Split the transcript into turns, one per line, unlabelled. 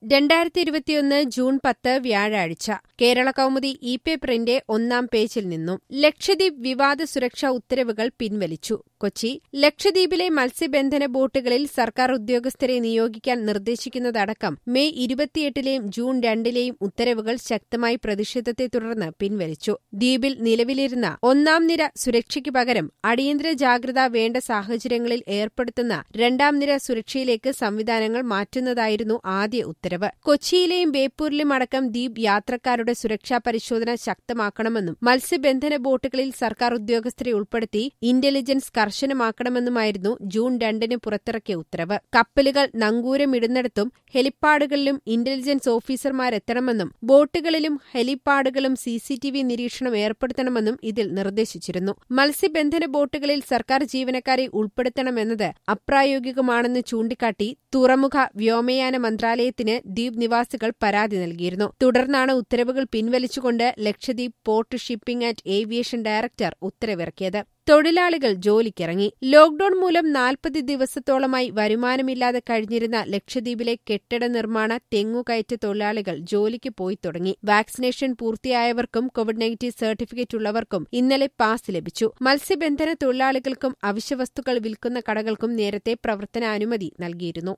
രണ്ടായിരത്തി ഇരുപത്തിയൊന്ന് ജൂൺ പത്ത് വ്യാഴാഴ്ച കേരള കൗമുദി ഇ പേപ്പറിന്റെ ഒന്നാം പേജിൽ നിന്നും ലക്ഷദ്വീപ് വിവാദ സുരക്ഷാ ഉത്തരവുകൾ പിൻവലിച്ചു കൊച്ചി ലക്ഷദ്വീപിലെ മത്സ്യബന്ധന ബോട്ടുകളിൽ സർക്കാർ ഉദ്യോഗസ്ഥരെ നിയോഗിക്കാൻ നിർദ്ദേശിക്കുന്നതടക്കം മെയ് ഇരുപത്തിയെട്ടിലെയും ജൂൺ രണ്ടിലെയും ഉത്തരവുകൾ ശക്തമായി പ്രതിഷേധത്തെ തുടർന്ന് പിൻവലിച്ചു ദ്വീപിൽ നിലവിലിരുന്ന ഒന്നാം നിര സുരക്ഷയ്ക്ക് പകരം അടിയന്തര ജാഗ്രത വേണ്ട സാഹചര്യങ്ങളിൽ ഏർപ്പെടുത്തുന്ന രണ്ടാം നിര സുരക്ഷയിലേക്ക് സംവിധാനങ്ങൾ മാറ്റുന്നതായിരുന്നു ആദ്യ ഉത്തരവ് കൊച്ചിയിലെയും ബേപ്പൂരിലും അടക്കം ദ്വീപ് യാത്രക്കാരുടെ സുരക്ഷാ പരിശോധന ശക്തമാക്കണമെന്നും മത്സ്യബന്ധന ബോട്ടുകളിൽ സർക്കാർ ഉദ്യോഗസ്ഥരെ ഉൾപ്പെടുത്തി ഇന്റലിജൻസ് കർശനമാക്കണമെന്നുമായിരുന്നു ജൂൺ രണ്ടിന് പുറത്തിറക്കിയ ഉത്തരവ് കപ്പലുകൾ നങ്കൂരമിടുന്നിടത്തും ഹെലിപ്പാഡുകളിലും ഇന്റലിജൻസ് ഓഫീസർമാരെത്തണമെന്നും ബോട്ടുകളിലും ഹെലിപ്പാഡുകളും സിസിടിവി നിരീക്ഷണം ഏർപ്പെടുത്തണമെന്നും ഇതിൽ നിർദ്ദേശിച്ചിരുന്നു മത്സ്യബന്ധന ബോട്ടുകളിൽ സർക്കാർ ജീവനക്കാരെ ഉൾപ്പെടുത്തണമെന്നത് അപ്രായോഗികമാണെന്ന് ചൂണ്ടിക്കാട്ടി തുറമുഖ വ്യോമയാന മന്ത്രാലയത്തിന് ദ്വീപ് നിവാസികൾ പരാതി നൽകിയിരുന്നു തുടർന്നാണ് ഉത്തരവുകൾ പിൻവലിച്ചുകൊണ്ട് Lakshadweep port shipping and aviation director ഉത്തരവിറക്കിയത് തൊഴിലാളികൾ ജോലിക്കിറങ്ങി ലോക്ഡൌൺ മൂലം നാൽപ്പത് ദിവസത്തോളമായി വരുമാനമില്ലാതെ കഴിഞ്ഞിരുന്ന ലക്ഷദ്വീപിലെ കെട്ടിട നിർമ്മാണ തെങ്ങുകയറ്റ തൊഴിലാളികൾ ജോലിക്ക് പോയി തുടങ്ങി വാക്സിനേഷൻ പൂർത്തിയായവർക്കും കോവിഡ് നെഗറ്റീവ് സർട്ടിഫിക്കറ്റ് ഉള്ളവർക്കും ഇന്നലെ പാസ് ലഭിച്ചു മത്സ്യബന്ധന തൊഴിലാളികൾക്കും അവശ്യവസ്തുക്കൾ വിൽക്കുന്ന കടകൾക്കും നേരത്തെ പ്രവർത്തനാനുമതി നൽകിയിരുന്നു